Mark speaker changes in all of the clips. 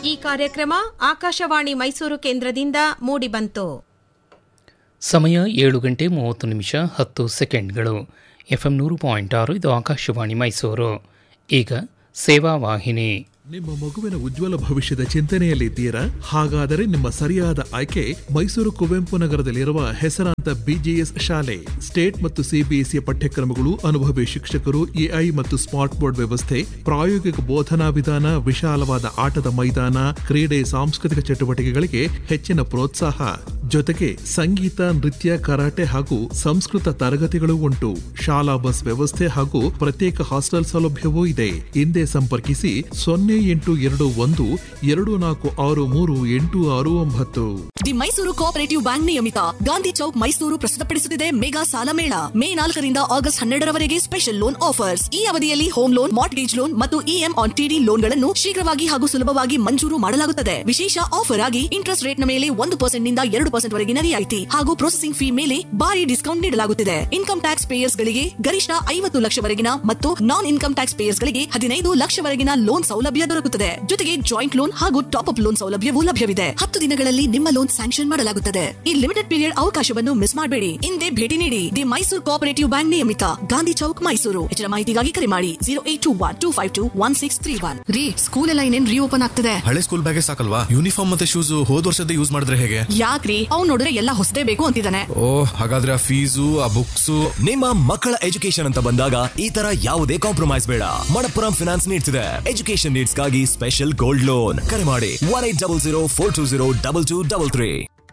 Speaker 1: ಈ ಕಾರ್ಯಕ್ರಮ ಆಕಾಶವಾಣಿ ಮೈಸೂರು ಕೇಂದ್ರದಿಂದ ಮೂಡಿಬಂತು
Speaker 2: ಸಮಯ ಏಳು ಗಂಟೆ ಮೂವತ್ತು ನಿಮಿಷ ಹತ್ತು ಸೆಕೆಂಡ್ಗಳು ಎಫ್ ಎಂ ನೂರು ಪಾಯಿಂಟ್ ಆರು ಇದು ಆಕಾಶವಾಣಿ ಮೈಸೂರು ಈಗ ಸೇವಾ ವಾಹಿನಿ
Speaker 3: ನಿಮ್ಮ ಮಗುವಿನ ಉಜ್ವಲ ಭವಿಷ್ಯದ ಚಿಂತನೆಯಲ್ಲಿದ್ದೀರಾ ಹಾಗಾದರೆ ನಿಮ್ಮ ಸರಿಯಾದ ಆಯ್ಕೆ ಮೈಸೂರು ಕುವೆಂಪು ನಗರದಲ್ಲಿರುವ ಹೆಸರಾಂತ ಬಿಜಿಎಸ್ ಶಾಲೆ ಸ್ಟೇಟ್ ಮತ್ತು ಸಿಬಿಎಸ್ಇ ಪಠ್ಯಕ್ರಮಗಳು ಅನುಭವಿ ಶಿಕ್ಷಕರು ಎಐ ಮತ್ತು ಸ್ಮಾರ್ಟ್ ಬೋರ್ಡ್ ವ್ಯವಸ್ಥೆ ಪ್ರಾಯೋಗಿಕ ಬೋಧನಾ ವಿಧಾನ ವಿಶಾಲವಾದ ಆಟದ ಮೈದಾನ ಕ್ರೀಡೆ ಸಾಂಸ್ಕೃತಿಕ ಚಟುವಟಿಕೆಗಳಿಗೆ ಹೆಚ್ಚಿನ ಪ್ರೋತ್ಸಾಹ ಜೊತೆಗೆ ಸಂಗೀತ ನೃತ್ಯ ಕರಾಟೆ ಹಾಗೂ ಸಂಸ್ಕೃತ ತರಗತಿಗಳು ಉಂಟು ಶಾಲಾ ಬಸ್ ವ್ಯವಸ್ಥೆ ಹಾಗೂ ಪ್ರತ್ಯೇಕ ಹಾಸ್ಟೆಲ್ ಸೌಲಭ್ಯವೂ ಇದೆ ಹಿಂದೆ ಸಂಪರ್ಕಿಸಿ ಸೊನ್ನೆ ಎಂಟು ಎರಡು ಒಂದು ಎರಡು ನಾಲ್ಕು ಆರು ಮೂರು ಎಂಟು ಆರು ಒಂಬತ್ತು
Speaker 4: ದಿ ಮೈಸೂರು ಕೋಆಪರೇಟಿವ್ ಬ್ಯಾಂಕ್ ನಿಯಮಿತ ಗಾಂಧಿ ಚೌಕ್ ಮೈಸೂರು ಪ್ರಸ್ತುತಪಡಿಸುತ್ತಿದೆ ಮೆಗಾ ಸಾಲ ಮೇಳ ಮೇ ನಾಲ್ಕರಿಂದ ಆಗಸ್ಟ್ ಹನ್ನೆರಡರವರೆಗೆ ಸ್ಪೆಷಲ್ ಲೋನ್ ಆಫರ್ಸ್ ಈ ಅವಧಿಯಲ್ಲಿ ಹೋಮ್ ಲೋನ್ ಮಾರ್ಟ್ಗೇಜ್ ಲೋನ್ ಮತ್ತು ಇಎಂ ಆನ್ ಟಿಡಿ ಲೋನ್ಗಳನ್ನು ಶೀಘ್ರವಾಗಿ ಹಾಗೂ ಸುಲಭವಾಗಿ ಮಂಜೂರು ಮಾಡಲಾಗುತ್ತದೆ ವಿಶೇಷ ಆಫರ್ ಆಗಿ ಇಂಟ್ರೆಸ್ಟ್ ರೇಟ್ ನ ಮೇಲೆ ಒಂದು ಪರ್ಸೆಂಟ್ ನಿಂದ ಎರಡು ಪರ್ಸೆಂಟ್ ವರೆಗಿನ ರಿಯಾಯಿತಿ ಹಾಗೂ ಪ್ರೊಸೆಸಿಂಗ್ ಫೀ ಮೇಲೆ ಭಾರಿ ಡಿಸ್ಕೌಂಟ್ ನೀಡಲಾಗುತ್ತಿದೆ ಇನ್ಕಮ್ ಟ್ಯಾಕ್ಸ್ ಪೇಯರ್ಸ್ ಗಳಿಗೆ ಗರಿಷ್ಠ ಐವತ್ತು ಲಕ್ಷವರೆಗಿನ ಮತ್ತು ನಾನ್ ಇನ್ಕಮ್ ಟ್ಯಾಕ್ಸ್ ಪೇಯರ್ಸ್ ಗಳಿಗೆ ಹದಿನೈದು ಲಕ್ಷವರೆಗಿನ ಲೋನ್ ಸೌಲಭ್ಯ ದೊರಕುತ್ತದೆ ಜೊತೆಗೆ ಜಾಯಿಂಟ್ ಲೋನ್ ಹಾಗೂ ಟಾಪ್ ಅಪ್ ಲೋನ್ ಸೌಲಭ್ಯವೂ ಲಭ್ಯವಿದೆ ಹತ್ತು ದಿನಗಳಲ್ಲಿ ನಿಮ್ಮ ಲೋನ್ ಸ್ಯಾಂಕ್ಷನ್ ಮಾಡಲಾಗುತ್ತದೆ ಈ ಲಿಮಿಟೆಡ್ ಪೀರಿಯಡ್ ಅವಕಾಶವನ್ನು ಮಿಸ್ ಮಾಡಬೇಡಿ ಹಿಂದೆ ಭೇಟಿ ನೀಡಿ ದಿ ಮೈಸೂರು ಕೋಆಪರೇಟಿವ್ ಬ್ಯಾಂಕ್ ನಿಯಮಿತ ಗಾಂಧಿ ಚೌಕ್ ಮೈಸೂರು ಹೆಚ್ಚಿನ ಮಾಹಿತಿಗಾಗಿ ಕರೆ ಮಾಡಿ zero eight two one two five two one six three one ರೀ ಸ್ಕೂಲ್ ಎಲ್ಲ ಇನ್ನೇನ್ ರೀಓಪನ್ ಆಗ್ತದೆ
Speaker 5: ಹಳೆ ಸ್ಕೂಲ್ ಬ್ಯಾಗೆ ಸಾಕಲ್ವಾ ಯೂನಿಫಾರ್ಮ್ ಮತ್ತೆ ಶೂಸ್ ಹೋದ್ ವರ್ಷದ ಯೂಸ್ ಮಾಡಿದ್ರೆ ಹೇಗೆ
Speaker 4: ಯಾಕ್ರಿ ಅವ್ನು ನೋಡಿದ್ರೆ ಎಲ್ಲ ಹೊಸದೇ ಬೇಕು ಅಂತಿದ್ದಾನೆ
Speaker 5: ಓ ಹಾಗಾದ್ರೆ ಆ ಫೀಸು ಆ ಬುಕ್ಸು
Speaker 6: ನಿಮ್ಮ ಮಕ್ಕಳ ಎಜುಕೇಶನ್ ಅಂತ ಬಂದಾಗ ಈ ತರ ಯಾವುದೇ ಕಾಂಪ್ರಮೈಸ್ ಬೇಡ ಮಣಪ್ಪುರಂ ಫಿನಾನ್ಸ್ ನೀಡ್ತಿದೆ ಎಜುಕೇಶನ್ ನೀಡ್ಸ್ಗಾಗಿ ಸ್ಪೆಷಲ್ ಗೋಲ್ಡ್ ಲೋನ್ ಕರೆ ಮಾಡಿ one eight double zero four two zero double two double three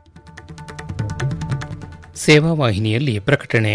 Speaker 2: ಸೇವಾ ವಾಹಿನಿಯಲ್ಲಿ ಪ್ರಕಟಣೆ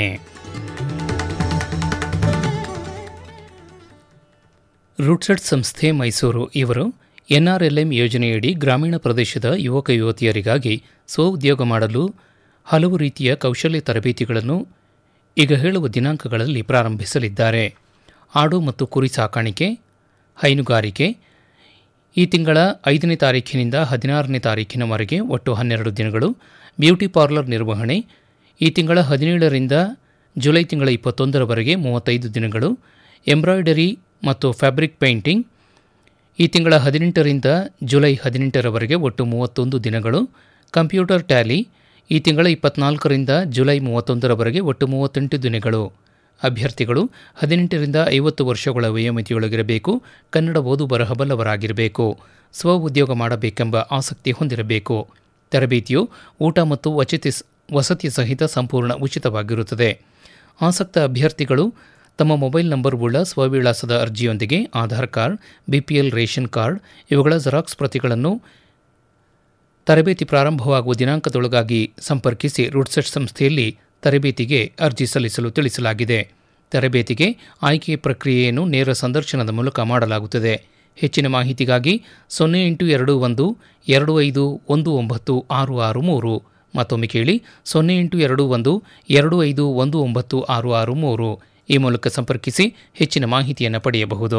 Speaker 2: ರೂಟ್ಸೆಟ್ ಸಂಸ್ಥೆ ಮೈಸೂರು ಇವರು ಎನ್ಆರ್ಎಲ್ಎಂ ಯೋಜನೆಯಡಿ ಗ್ರಾಮೀಣ ಪ್ರದೇಶದ ಯುವಕ ಯುವತಿಯರಿಗಾಗಿ ಸ್ವಉದ್ಯೋಗ ಮಾಡಲು ಹಲವು ರೀತಿಯ ಕೌಶಲ್ಯ ತರಬೇತಿಗಳನ್ನು ಈಗ ಹೇಳುವ ದಿನಾಂಕಗಳಲ್ಲಿ ಪ್ರಾರಂಭಿಸಲಿದ್ದಾರೆ ಆಡು ಮತ್ತು ಕುರಿ ಸಾಕಾಣಿಕೆ ಹೈನುಗಾರಿಕೆ ಈ ತಿಂಗಳ ಐದನೇ ತಾರೀಖಿನಿಂದ ಹದಿನಾರನೇ ತಾರೀಖಿನವರೆಗೆ ಒಟ್ಟು ಹನ್ನೆರಡು ದಿನಗಳು ಬ್ಯೂಟಿ ಪಾರ್ಲರ್ ನಿರ್ವಹಣೆ ಈ ತಿಂಗಳ ಹದಿನೇಳರಿಂದ ಜುಲೈ ತಿಂಗಳ ಇಪ್ಪತ್ತೊಂದರವರೆಗೆ ಮೂವತ್ತೈದು ದಿನಗಳು ಎಂಬ್ರಾಯ್ಡರಿ ಮತ್ತು ಫ್ಯಾಬ್ರಿಕ್ ಪೇಂಟಿಂಗ್ ಈ ತಿಂಗಳ ಹದಿನೆಂಟರಿಂದ ಜುಲೈ ಹದಿನೆಂಟರವರೆಗೆ ಒಟ್ಟು ಮೂವತ್ತೊಂದು ದಿನಗಳು ಕಂಪ್ಯೂಟರ್ ಟ್ಯಾಲಿ ಈ ತಿಂಗಳ ಇಪ್ಪತ್ನಾಲ್ಕರಿಂದ ಜುಲೈ ಮೂವತ್ತೊಂದರವರೆಗೆ ಒಟ್ಟು ಮೂವತ್ತೆಂಟು ದಿನಗಳು ಅಭ್ಯರ್ಥಿಗಳು ಹದಿನೆಂಟರಿಂದ ಐವತ್ತು ವರ್ಷಗಳ ವಯೋಮಿತಿಯೊಳಗಿರಬೇಕು ಕನ್ನಡ ಓದು ಬರಹಬಲ್ಲವರಾಗಿರಬೇಕು ಸ್ವ ಉದ್ಯೋಗ ಮಾಡಬೇಕೆಂಬ ಆಸಕ್ತಿ ಹೊಂದಿರಬೇಕು ತರಬೇತಿಯು ಊಟ ಮತ್ತು ವಸತಿ ವಸತಿ ಸಹಿತ ಸಂಪೂರ್ಣ ಉಚಿತವಾಗಿರುತ್ತದೆ ಆಸಕ್ತ ಅಭ್ಯರ್ಥಿಗಳು ತಮ್ಮ ಮೊಬೈಲ್ ನಂಬರ್ ಉಳ್ಳ ಸ್ವವಿಳಾಸದ ಅರ್ಜಿಯೊಂದಿಗೆ Aadhaar card BPL ration card ಇವುಗಳ ಜೆರಾಕ್ಸ್ ಪ್ರತಿಗಳನ್ನು ತರಬೇತಿ ಪ್ರಾರಂಭವಾಗುವ ದಿನಾಂಕದೊಳಗಾಗಿ ಸಂಪರ್ಕಿಸಿ ರೂಟ್ಸೆಟ್ ಸಂಸ್ಥೆಯಲ್ಲಿ ತರಬೇತಿಗೆ ಅರ್ಜಿ ಸಲ್ಲಿಸಲು ತಿಳಿಸಲಾಗಿದೆ ತರಬೇತಿಗೆ ಆಯ್ಕೆ ಪ್ರಕ್ರಿಯೆಯನ್ನು ನೇರ ಸಂದರ್ಶನದ ಮೂಲಕ ಮಾಡಲಾಗುತ್ತದೆ ಹೆಚ್ಚಿನ ಮಾಹಿತಿಗಾಗಿ ಸೊನ್ನೆ ಎಂಟು ಎರಡು ಒಂದು ಎರಡು ಐದು ಒಂದು ಒಂಬತ್ತು ಆರು ಆರು ಮೂರು ಮತ್ತೊಮ್ಮೆ ಕೇಳಿ ಸೊನ್ನೆ ಎಂಟು ಎರಡು ಒಂದು ಎರಡು ಐದು ಒಂದು ಒಂಬತ್ತು ಆರು ಆರು ಮೂರು ಈ ಮೂಲಕ ಸಂಪರ್ಕಿಸಿ ಹೆಚ್ಚಿನ ಮಾಹಿತಿಯನ್ನು ಪಡೆಯಬಹುದು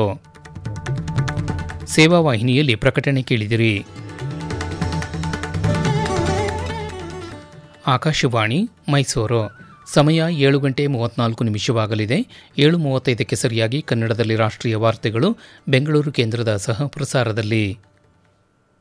Speaker 2: ಸೇವಾ ವಾಹಿನಿಯಲ್ಲಿ ಪ್ರಕಟಣೆ ಕೇಳಿದಿರಿ ಆಕಾಶವಾಣಿ ಮೈಸೂರು ಸಮಯ ಏಳು ಗಂಟೆ ಮೂವತ್ನಾಲ್ಕು ನಿಮಿಷವಾಗಲಿದೆ ಏಳು ಮೂವತ್ತೈದಕ್ಕೆ ಸರಿಯಾಗಿ ಕನ್ನಡದಲ್ಲಿ ರಾಷ್ಟ್ರೀಯ ವಾರ್ತೆಗಳು ಬೆಂಗಳೂರು ಕೇಂದ್ರದ ಸಹ ಪ್ರಸಾರದಲ್ಲಿ